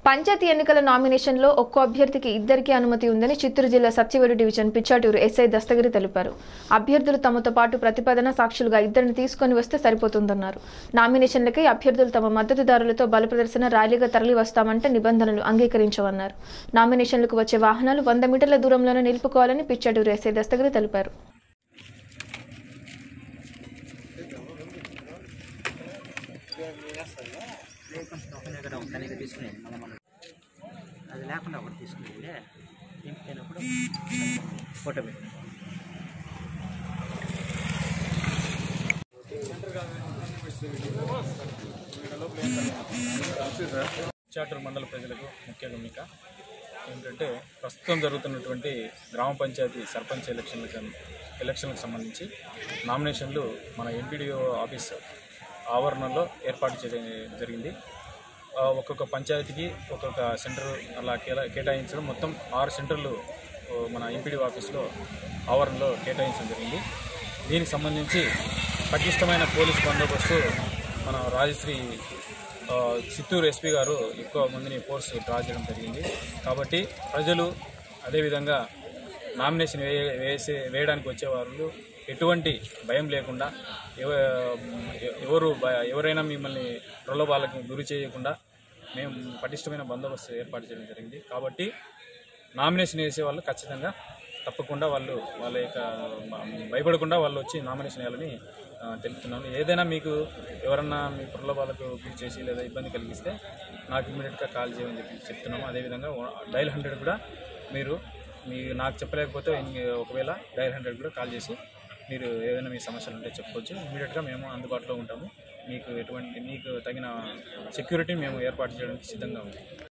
పంచాయతీ ఎన్నికల నామినేషన్లో ఒక్కో అభ్యర్థికి ఇద్దరికీ అనుమతి ఉందని చిత్తూరు జిల్లా సత్యవేడు డివిజన్ పిచ్చాటూరు ఎస్ఐ దస్తగిరి తెలిపారు అభ్యర్థులు తమతో పాటు ప్రతిపాదన సాక్షులుగా ఇద్దరిని తీసుకొని వస్తే సరిపోతుందన్నారు నామినేషన్లకై అభ్యర్థులు తమ మద్దతుదారులతో బల ప్రదర్శన ర్యాలీగా తరలి వస్తామంటే నిబంధనలు అంగీకరించవన్నారు నామినేషన్లకు వచ్చే వాహనాలు వంద మీటర్ల దూరంలోనే నిలుపుకోవాలని పిచ్చాటూరు ఎస్ఐ దస్తగిరి తెలిపారు లేకుండా ఒక తనకి తీసుకునేది మళ్ళీ మనం అది లేకుండా ఒకటి తీసుకునేది ఇంటిపోయినప్పుడు ఫోటో పెట్టి చాటూరు మండల ప్రజలకు ముఖ్య గమనిక ఏంటంటే ప్రస్తుతం జరుగుతున్నటువంటి గ్రామ పంచాయతీ సర్పంచ్ ఎలక్షన్లకు ఎలక్షన్లకు సంబంధించి నామినేషన్లు మన ఎంపీడీఓ ఆఫీస్ ఆవరణలో ఏర్పాటు చేయడం జరిగింది ఆ, ఒక్కొక్క పంచాయతీకి ఒక్కొక్క సెంటర్ అలా కేలా- కేటాయించడం మొత్తం ఆరు సెంటర్లు ఓ, మన ఎంపీడీ ఆఫీస్లో ఆవరణలో కేటాయించడం జరిగింది దీనికి సంబంధించి పటిష్టమైన పోలీస్ బందోబస్తు మన రాజశ్రీ ఆ, చిత్తూరు ఎస్పీ గారు ఎక్కువ మందిని ఫోర్స్ డ్రా చేయడం జరిగింది కాబట్టి ప్రజలు అదేవిధంగా నామినేషన్ వేయ వేసే వేయడానికి వచ్చేవారు ఎటువంటి భయం లేకుండా ఎవ- ఎవరు భ- ఎవరైనా మిమ్మల్ని ప్రలోభాలకు గురి చేయకుండా మేము పటిష్టమైన బందోబస్తు ఏర్పాటు చేయడం జరిగింది కాబట్టి నామినేషన్ వేసే వాళ్ళు ఖచ్చితంగా తప్పకుండా వాళ్ళు వాళ్ళ యొక్క భయపడకుండా వాళ్ళు వచ్చి నామినేషన్ వేయాలని ఆ, తెలుపుతున్నాను ఏదైనా మీకు ఎవరన్నా మీ ప్రలోభాలకు గురి చేసి లేదా ఇబ్బంది కలిగిస్తే నాకు ఇమీడియట్గా కాల్ చేయమని చెప్పి చెప్తున్నాము అదేవిధంగా డైల్ హండ్రెడ్ కూడా మీరు మీ నాకు చెప్పలేకపోతే ఇన్- ఒకవేళ డైల్ హండ్రెడ్ కూడా కాల్ చేసి మీరు ఏదైనా మీ సమస్యలు ఉంటే చెప్పుకోవచ్చు ఇమీడియట్గా మేము అందుబాటులో ఉంటాము మీకు ఎటువంటి మీకు తగిన సెక్యూరిటీ మేము ఏర్పాటు చేయడానికి సిద్ధంగా ఉన్నాం